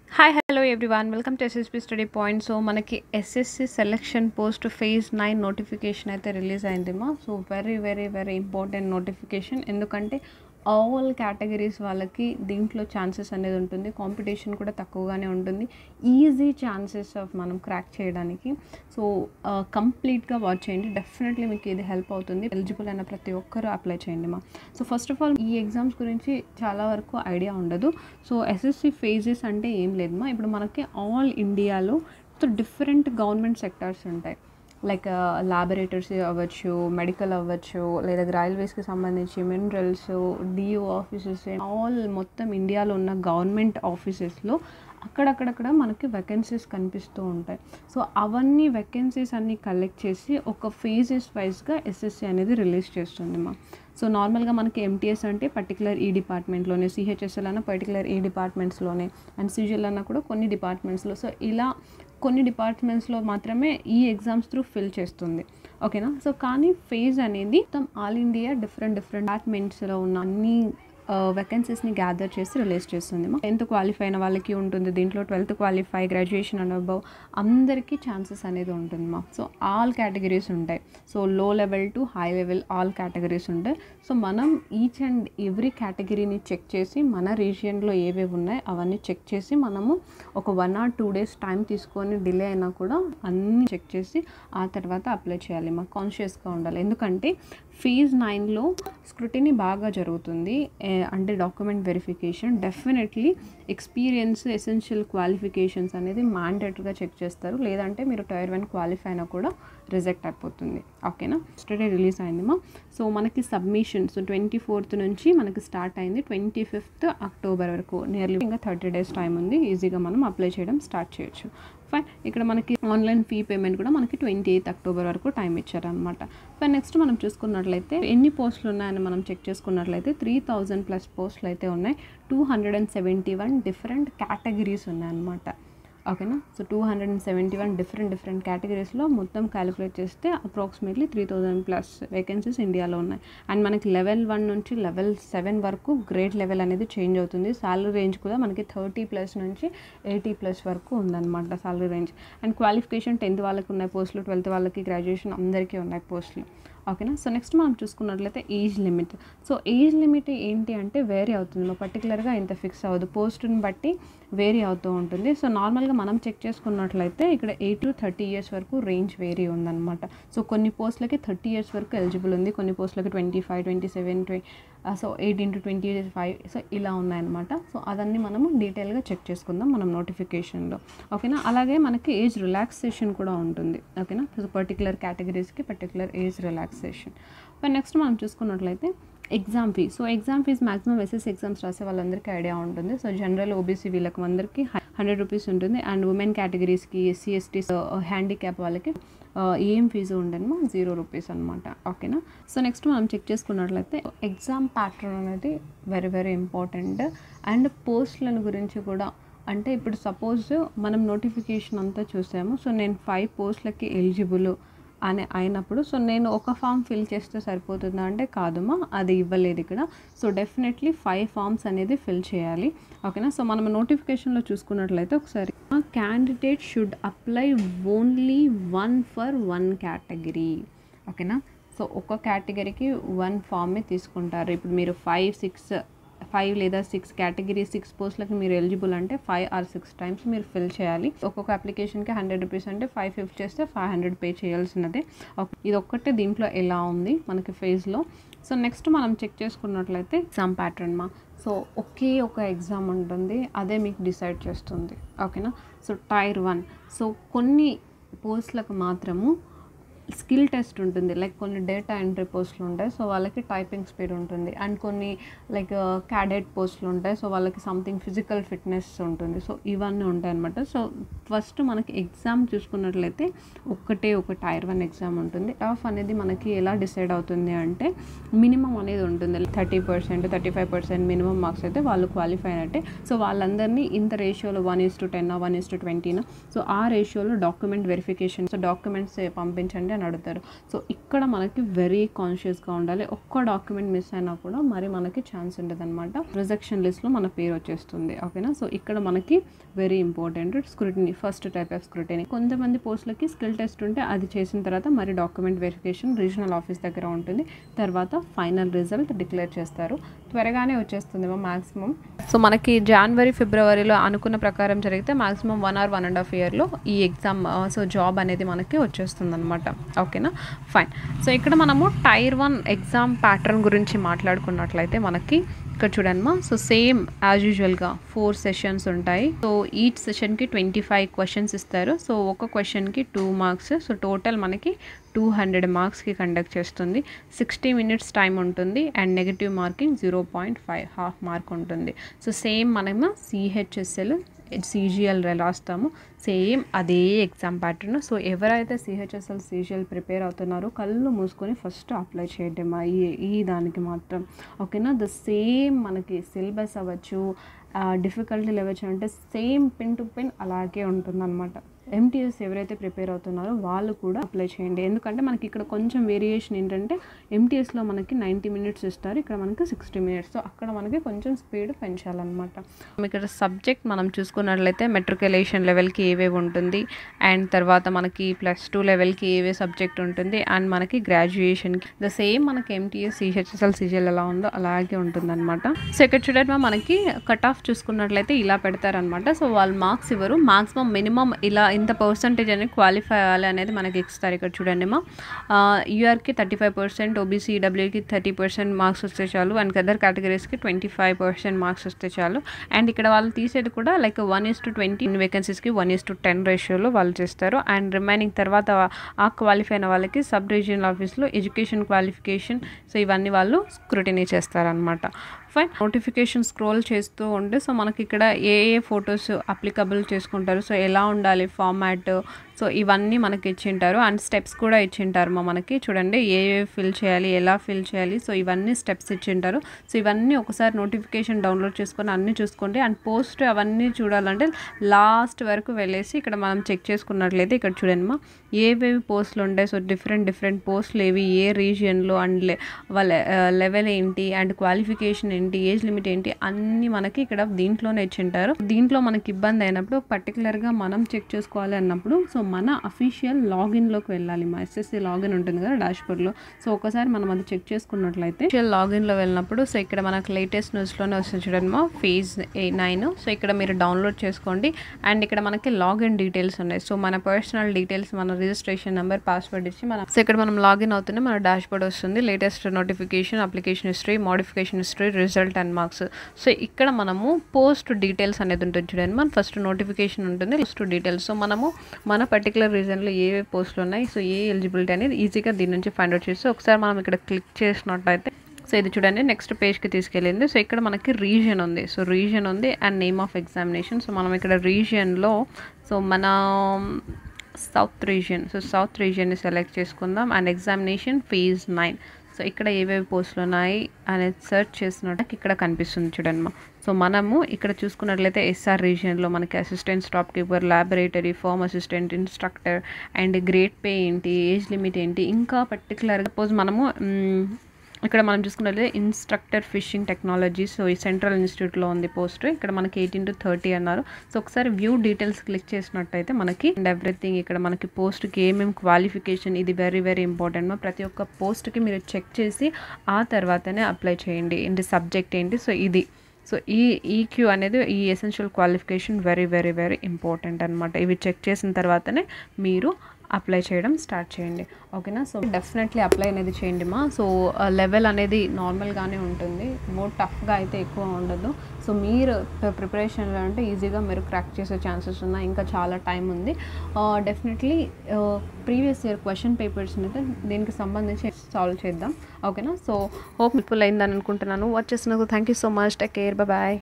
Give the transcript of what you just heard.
hi hello everyone welcome to SSP study point so మనకి SSC selection post phase nine notification అయితే release అయిందిమా so very very very important notification ఎందుకంటే all categories వాళ్ళకి దీంట్లో chances అనేది ఉంటుంది competition కూడా తక్కువగానే ఉంటుంది ఈజీ ఛాన్సెస్ ఆఫ్ మనం క్రాక్ చేయడానికి సో కంప్లీట్గా వాచ్ చేయండి డెఫినెట్లీ మీకు ఇది హెల్ప్ అవుతుంది ఎలిజిబుల్ అయిన ప్రతి ఒక్కరు అప్లై చేయండి మా సో ఫస్ట్ ఆఫ్ ఆల్ ఈ ఎగ్జామ్స్ గురించి చాలా వరకు ఐడియా ఉండదు సో ఎస్ఎస్సి ఫేజెస్ అంటే ఏం లేదు మా ఇప్పుడు మనకి ఆల్ ఇండియాలో సో డిఫరెంట్ గవర్నమెంట్ సెక్టార్స్ ఉంటాయి లైక్ ల్యాబొరేటరీస్ అవ్వచ్చు మెడికల్ అవ్వచ్చు లేదా రైల్వేస్కి సంబంధించి మినరల్స్ డిఓ ఆఫీసెస్ ఆల్ మొత్తం ఇండియాలో ఉన్న గవర్నమెంట్ ఆఫీసెస్లో అక్కడక్కడక్కడ మనకి వెకెన్సీస్ కనిపిస్తూ ఉంటాయి సో అవన్నీ వెకెన్సీస్ అన్నీ కలెక్ట్ చేసి ఒక ఫేజెస్ వైజ్గా ఎస్ఎస్సి అనేది రిలీజ్ చేస్తుంది మా సో నార్మల్గా మనకి ఎంటీఎస్ అంటే పర్టికులర్ ఈ డిపార్ట్మెంట్లోనే సిహెచ్ఎస్ఎల్ అన్న పర్టికులర్ ఈ డిపార్ట్మెంట్స్లోనే అండ్ సిజిఎల్ అన్న కూడా కొన్ని డిపార్ట్మెంట్స్లో సో ఇలా కొన్ని డిపార్ట్మెంట్స్లో మాత్రమే ఈ ఎగ్జామ్స్ త్రూ ఫిల్ చేస్తుంది ఓకేనా సో కానీ ఫేజ్ అనేది మొత్తం ఆల్ ఇండియా డిఫరెంట్ డిఫరెంట్ డిపార్ట్మెంట్స్లో ఉన్న అన్ని వెకెన్సీస్ని గ్యాదర్ చేసి రిలీజ్ చేస్తుంది టెన్త్ క్వాలిఫై అయిన వాళ్ళకి ఉంటుంది దీంట్లో twelfth qualify graduation and above అందరికీ ఛాన్సెస్ అనేది ఉంటుంది మా సో ఆల్ కేటగిరీస్ ఉంటాయి so low level to high level all categories ఉంటాయి సో మనం ఈచ్ అండ్ ఎవ్రీ కేటగిరీని చెక్ చేసి మన రీజియన్లో ఏవేవి ఉన్నాయి అవన్నీ చెక్ చేసి మనము ఒక one or two days time తీసుకొని డిలే అయినా కూడా అన్నీ చెక్ చేసి ఆ తర్వాత అప్లై చేయాలి మాకు కాన్షియస్గా ఉండాలి ఎందుకంటే ఫీజ్ నైన్లో స్క్రూటినీ బాగా జరుగుతుంది అంటే document verification definitely experience essential qualifications అనేది మ్యాండేటరీగా చెక్ చేస్తారు లేదంటే మీరు టైర్ వన్ క్వాలిఫై అయినా కూడా రిజెక్ట్ అయిపోతుంది ఓకేనా స్టడీ రిలీజ్ అయిందిమా సో మనకి సబ్మిషన్స్ ట్వంటీ ఫోర్త్ నుంచి మనకి స్టార్ట్ అయింది ట్వంటీ ఫిఫ్త్ అక్టోబర్ వరకు నియర్లీ ఇంకా థర్టీ డేస్ టైం ఉంది ఈజీగా మనం అప్లై చేయడం స్టార్ట్ చేయొచ్చు ఫైన్ ఇక్కడ మనకి ఆన్లైన్ ఫీ పేమెంట్ కూడా మనకి ట్వంటీ ఎయిత్ అక్టోబర్ వరకు టైం ఇచ్చారనమాట ఫైన్ నెక్స్ట్ మనం చూసుకున్నట్లయితే ఎన్ని పోస్టులు ఉన్నాయని మనం చెక్ చేసుకున్నట్లయితే త్రీ థౌజండ్ ప్లస్ పోస్టులు అయితే ఉన్నాయి two hundred and seventy one different categories ఉన్నాయన్నమాట ఓకేనా so two hundred and seventy one different different కేటగిరీస్లో మొత్తం క్యాలిక్యులేట్ చేస్తే approximately three thousand plus vacancies ఇండియాలో ఉన్నాయి అండ్ మనకి లెవెల్ వన్ నుంచి లెవెల్ సెవెన్ వరకు గ్రేడ్ లెవెల్ అనేది చేంజ్ అవుతుంది సాలరీ రేంజ్ కూడా మనకి థర్టీ ప్లస్ నుంచి ఎయిటీ ప్లస్ వరకు ఉందన్నమాట salary range and qualification tenth వాళ్ళకి ఉన్నాయి పోస్టులు ట్వెల్త్ వాళ్ళకి గ్రాడ్యుయేషన్ అందరికీ ఉన్నాయి పోస్టులు ఓకేనా సో నెక్స్ట్ మనం చూసుకున్నట్లయితే age limit so age limit ఏంటి అంటే వేరీ అవుతుంది పర్టికులర్గా ఇంత ఫిక్స్ అవ్వదు పోస్ట్ని బట్టి వేరీ అవుతూ ఉంటుంది సో నార్మల్గా మనం చెక్ చేసుకున్నట్లయితే ఇక్కడ ఎయిట్ టు థర్టీ ఇయర్స్ వరకు రేంజ్ వేరీ ఉందన్నమాట సో కొన్ని పోస్టులకి థర్టీ ఇయర్స్ వరకు ఎలిజిబుల్ ఉంది కొన్ని పోస్టులకి twenty five twenty seven so eighteen to twenty five so ఇలా ఉన్నాయన్నమాట సో అదన్నీ మనము డీటెయిల్గా చెక్ చేసుకుందాం మనం నోటిఫికేషన్లో ఓకేనా అలాగే మనకి ఏజ్ రిలాక్సేషన్ కూడా ఉంటుంది ఓకేనా సో పర్టికులర్ కేటగిరీస్కి పర్టికులర్ ఏజ్ రిలాక్సేషన్ నెక్స్ట్ మనం చూసుకున్నట్లయితే exam fee so exam fees maximum SS exams రాసే వాళ్ళందరికీ ఐడియా ఉంటుంది సో జనరల్ ఓబీసీ వీళ్ళకి అందరికీ హండ్రెడ్ రూపీస్ ఉంటుంది అండ్ ఉమెన్ కేటగిరీస్కి ఎస్సీ ఎస్టీస్ హ్యాండిక్యాప్ వాళ్ళకి ఏం ఫీజు ఉండను జీరో రూపీస్ అనమాట ఓకేనా సో నెక్స్ట్ మనం చెక్ చేసుకున్నట్లయితే ఎగ్జామ్ ప్యాటర్న్ అనేది వెరీ వెరీ ఇంపార్టెంట్ అండ్ పోస్టులను గురించి కూడా అంటే ఇప్పుడు సపోజ్ మనం నోటిఫికేషన్ అంతా చూసాము సో నేను ఫైవ్ పోస్టులకి ఎలిజిబుల్ అని అయినప్పుడు సో నేను ఒక ఫామ్ ఫిల్ చేస్తే సరిపోతుందా అంటే కాదుమా అది ఇవ్వలేదు ఇక్కడ సో డెఫినెట్లీ ఫైవ్ ఫామ్స్ అనేది ఫిల్ చేయాలి ఓకేనా సో మనం నోటిఫికేషన్లో చూసుకున్నట్లయితే ఒకసారి candidate should apply only one for one category ఓకేనా సో ఒక కేటగిరీకి వన్ ఫామే తీసుకుంటారు ఇప్పుడు మీరు ఫైవ్ సిక్స్ ఫైవ్ లేదా సిక్స్ కేటగిరీ సిక్స్ పోస్ట్లకి మీరు ఎలిజిబుల్ అంటే ఫైవ్ ఆర్ సిక్స్ టైమ్స్ మీరు ఫిల్ చేయాలి ఒక్కొక్క అప్లికేషన్కి హండ్రెడ్ రూపీస్ అంటే ఫైవ్ ఫిఫ్ట్ చేస్తే ఫైవ్ హండ్రెడ్ పే చేయాల్సినదే ఇది ఒక్కటే దీంట్లో ఎలా ఉంది మనకి ఫేజ్లో సో నెక్స్ట్ మనం చెక్ చేసుకున్నట్లయితే ఎగ్జామ్ ప్యాటర్న్ మా సో ఒకే ఒక ఎగ్జామ్ ఉంటుంది అదే మీకు డిసైడ్ చేస్తుంది ఓకేనా సో టైర్ వన్ సో కొన్ని పోస్ట్లకు మాత్రము స్కిల్ టెస్ట్ ఉంటుంది లైక్ కొన్ని డేటా ఎంట్రీ పోస్టులు ఉంటాయి సో వాళ్ళకి టైపింగ్ స్పీడ్ ఉంటుంది అండ్ కొన్ని లైక్ క్యాడెట్ పోస్టులు ఉంటాయి సో వాళ్ళకి సంథింగ్ ఫిజికల్ ఫిట్నెస్ ఉంటుంది సో ఇవన్నీ ఉంటాయి అనమాట సో ఫస్ట్ మనకి ఎగ్జామ్ చూసుకున్నట్లయితే ఒక్కటే ఒక టైర్ వన్ ఎగ్జామ్ ఉంటుంది ఆఫ్ అనేది మనకి ఎలా డిసైడ్ అవుతుంది అంటే మినిమం అనేది ఉంటుంది thirty percent thirty five percent minimum marks అయితే వాళ్ళు క్వాలిఫై అయినట్టే సో వాళ్ళందరినీ ఇంత రేషియోలో one is to ten one is to ట్వంటీనా సో ఆ రేషియోలో డాక్యుమెంట్ వెరిఫికేషన్ సో డాక్యుమెంట్స్ పంపించండి అని అడుగుతారు సో ఇక్కడ మనకి వెరీ కాన్షియస్గా ఉండాలి ఒక్క డాక్యుమెంట్ మిస్ అయినా కూడా మరి మనకి ఛాన్స్ ఉంటుంది అనమాట రిజెక్షన్ లిస్ట్లో మన పేరు వచ్చేస్తుంది ఓకేనా సో ఇక్కడ మనకి very important scrutiny first type of scrutiny కొంతమంది పోస్టులకి స్కిల్ టెస్ట్ ఉంటే అది చేసిన తర్వాత మరి డాక్యుమెంట్ వెరిఫికేషన్ రీజనల్ ఆఫీస్ దగ్గర ఉంటుంది తర్వాత ఫైనల్ రిజల్ట్ డిక్లేర్ చేస్తారు త్వరగానే వచ్చేస్తుంది మ్యాక్సిమం సో మనకి జనవరి ఫిబ్రవరిలో అనుకున్న ప్రకారం జరిగితే maximum one or one and half ఇయర్లో ఈ ఎగ్జామ్ సో జాబ్ అనేది మనకి వచ్చేస్తుంది అనమాట ఓకేనా ఫైన్ సో ఇక్కడ మనము టైర్ వన్ ఎగ్జామ్ ప్యాటర్న్ గురించి మాట్లాడుకున్నట్లయితే మనకి ఇక్కడ చూడమ్మా సో సేమ్ యాజ్ యూజువల్గా ఫోర్ సెషన్స్ ఉంటాయి సో ఈచ్ సెషన్కి ట్వంటీ ఫైవ్ క్వశ్చన్స్ ఇస్తారు సో ఒక క్వశ్చన్కి టూ మార్క్స్ సో టోటల్ మనకి టూ హండ్రెడ్ మార్క్స్కి కండక్ట్ చేస్తుంది సిక్స్టీ మినిట్స్ టైం ఉంటుంది and negative marking zero point five half mark ఉంటుంది సో సేమ్ మనము సిహెచ్ఎస్ఎల్ సీజీఎల్ రాస్తాము సేమ్ అదే ఎగ్జామ్ ప్యాటర్న్ సో ఎవరైతే సిహెచ్ఎస్ఎల్ సీజీఎల్ ప్రిపేర్ అవుతున్నారో కళ్ళు మూసుకొని ఫస్ట్ అప్లై చేయండి మా ఈ ఈ దానికి మాత్రం ఓకేనా ద సేమ్ మనకి సిలబస్ అవ్వచ్చు డిఫికల్టీ లెవెల్ అంటే సేమ్ పిన్ టు పిన్ అలాగే ఉంటుందన్నమాట ఎంటీఎస్ ఎవరైతే ప్రిపేర్ అవుతున్నారో వాళ్ళు కూడా అప్లై చేయండి ఎందుకంటే మనకి ఇక్కడ కొంచెం వేరియేషన్ ఏంటంటే ఎంటీఎస్లో మనకి నైంటీ మినిట్స్ ఇస్తారు ఇక్కడ మనకి సిక్స్టీ మినిట్స్ సో అక్కడ మనకి కొంచెం స్పీడ్ పెంచాలన్నమాట ఇక్కడ సబ్జెక్ట్ మనం చూసుకున్నట్లయితే మెట్రికులేషన్ లెవెల్కి ఏవేవి ఉంటుంది అండ్ తర్వాత మనకి ప్లస్ టూ లెవెల్కి ఏవే సబ్జెక్ట్ ఉంటుంది అండ్ మనకి గ్రాడ్యుయేషన్కి ద సేమ్ మనకి ఎంటీఎస్ సిహెచ్ఎస్ఎల్ సిజిఎల్ ఎలా ఉందో అలాగే ఉంటుందన్నమాట సో ఇక్కడ చూడండి మనకి కట్ ఆఫ్ చూసుకున్నట్లయితే ఇలా పెడతారనమాట సో వాళ్ళు మార్క్స్ ఇవ్వరు మాక్సిమం మినిమం ఇలా ఇంత పర్సంటేజ్ అనేది క్వాలిఫై అవ్వాలి అనేది మనకి ఇస్తారు ఇక్కడ చూడండి మా యూఆర్కి థర్టీ ఫైవ్ పర్సెంట్ ఓబీసీ డబ్ల్యూకి థర్టీ పర్సెంట్ మార్క్స్ వస్తే చాలు అండ్ అదర్ కేటగిరీస్కి ట్వంటీ ఫైవ్ పర్సెంట్ మార్క్స్ వస్తే చాలు అండ్ ఇక్కడ వాళ్ళు తీసేది కూడా like one is to twenty వేకెన్సీస్కి వన్ ఇస్ టు టెన్ రేషియోలో వాళ్ళు చేస్తారు అండ్ రిమైనింగ్ తర్వాత ఆ క్వాలిఫై అయిన వాళ్ళకి సబ్ రీజియనల్ ఆఫీస్లో ఎడ్యుకేషన్ క్వాలిఫికేషన్ సో ఇవన్నీ వాళ్ళు స్క్రూటినీ చేస్తారనమాట ఫైన్ నోటిఫికేషన్ స్క్రోల్ చేస్తూ ఉంటే సో మనకి ఇక్కడ ఏ ఏ ఫొటోస్ అప్లికబుల్ చేసుకుంటారు సో ఎలా ఉండాలి ఫార్మాట్ సో ఇవన్నీ మనకి ఇచ్చింటారు అండ్ స్టెప్స్ కూడా ఇచ్చింటారు మా మనకి చూడండి ఏ ఏ ఫిల్ చేయాలి ఎలా ఫిల్ చేయాలి సో ఇవన్నీ స్టెప్స్ ఇచ్చింటారు సో ఇవన్నీ ఒకసారి నోటిఫికేషన్ డౌన్లోడ్ చేసుకొని అన్నీ చూసుకోండి అండ్ పోస్ట్ అవన్నీ చూడాలంటే లాస్ట్ వరకు వెళ్ళేసి ఇక్కడ మనం చెక్ చేసుకున్నట్లయితే ఇక్కడ చూడండి మా ఏవేవి పోస్టులు ఉంటాయి సో డిఫరెంట్ డిఫరెంట్ పోస్టులు ఏవి ఏ రీజియన్లో అండ్ వాళ్ళ లెవెల్ ఏంటి అండ్ క్వాలిఫికేషన్ ఏంటి ఏజ్ లిమిట్ ఏంటి అన్నీ మనకి ఇక్కడ దీంట్లోనే ఇచ్చింటారు దీంట్లో మనకి ఇబ్బంది అయినప్పుడు పర్టికులర్గా మనం చెక్ చేసుకోవాలి అన్నప్పుడు సో మన అఫీషియల్ లాగిన్లోకి వెళ్ళాలి మా ఎస్ఎస్సి లాగిన్ ఉంటుంది కదా డాష్బోర్డ్లో సో ఒకసారి మనం అది చెక్ చేసుకున్నట్లయితే అఫీషియల్ లాగిన్లో వెళ్ళినప్పుడు సో ఇక్కడ మనకు లేటెస్ట్ న్యూస్లోనే వస్తుంది చూడండి మా ఫేజ్ నైన్ సో ఇక్కడ మీరు డౌన్లోడ్ చేసుకోండి అండ్ ఇక్కడ మనకి లాగిన్ డీటెయిల్స్ ఉన్నాయి సో మన పర్సనల్ డీటెయిల్స్ మన రిజిస్ట్రేషన్ నెంబర్ పాస్వర్డ్ ఇచ్చి మనం సో ఇక్కడ మనం లాగిన్ అవుతూనే మన డాష్బోర్డ్ వస్తుంది latest notification application history modification history result and marks so ఇక్కడ మనము పోస్ట్ డీటెయిల్స్ అనేది ఉంటుంది చూడండి మనం ఫస్ట్ నోటిఫికేషన్ ఉంటుంది పోస్ట్ డీటెయిల్స్ సో మనము మన పర్టికులర్ రీజన్లో ఏ పోస్టులు ఉన్నాయి సో ఏ ఎలిజిబిలిటీ అనేది ఈజీగా దీని నుంచి ఫైండ్ అవుట్ చేసి ఒకసారి మనం ఇక్కడ క్లిక్ చేసినట్టయితే సో ఇది చూడండి నెక్స్ట్ పేజ్కి తీసుకెళ్ళింది సో ఇక్కడ మనకి రీజియన్ ఉంది సో రీజియన్ ఉంది and name of examination so మనం ఇక్కడ రీజియన్లో సో మన సౌత్ రీజియన్ సో సౌత్ రీజియన్ని సెలెక్ట్ చేసుకుందాం and examination phase nine so ఇక్కడ ఏవేవి పోస్టులు ఉన్నాయి అనేది సెర్చ్ చేసినట్టు ఇక్కడ కనిపిస్తుంది చూడండి మా సో మనము ఇక్కడ చూసుకున్నట్లయితే ఎస్ఆర్ రీజియన్లో మనకి assistant stop keeper laboratory farm assistant instructor and grade pay ఏంటి ఏజ్ లిమిట్ ఏంటి ఇంకా పర్టికులర్గా సపోజ్ మనము ఇక్కడ మనం చూసుకున్నట్లయితే ఇన్స్ట్రక్టర్ ఫిషింగ్ టెక్నాలజీ సో ఈ సెంట్రల్ ఇన్స్టిట్యూట్లో ఉంది పోస్ట్ ఇక్కడ మనకి ఎయిటీన్ టు థర్టీ అన్నారు సో ఒకసారి వ్యూ డీటెయిల్స్ క్లిక్ చేసినట్టయితే మనకి అండ్ ఎవ్రీథింగ్ ఇక్కడ మనకి పోస్ట్కి ఏమేమి క్వాలిఫికేషన్ ఇది వెరీ వెరీ ఇంపార్టెంట్ ప్రతి ఒక్క పోస్ట్కి మీరు చెక్ చేసి ఆ తర్వాతనే అప్లై చేయండి ఏంటి సబ్జెక్ట్ ఏంటి సో ఇది సో ఈ ఈక్యూ అనేది ఈ essential qualification very very very important అనమాట ఇవి చెక్ చేసిన తర్వాతనే మీరు అప్లై చేయడం స్టార్ట్ చేయండి ఓకేనా సో డెఫినెట్లీ అప్లై అనేది చేయండి మా సో లెవెల్ అనేది నార్మల్గానే ఉంటుంది మోర్ టఫ్గా అయితే ఎక్కువ ఉండదు సో మీరు ప్రిపరేషన్లో అంటే ఈజీగా మీరు క్రాక్ చేసే ఛాన్సెస్ ఉన్నాయి ఇంకా చాలా టైం ఉంది definitely previous year question papers అయితే దీనికి సంబంధించి సాల్వ్ చేద్దాం ఓకేనా సో హోప్ ఇప్పుడు అయిందని అనుకుంటున్నాను వాచ్ చేసినందుకు thank you so much take care bye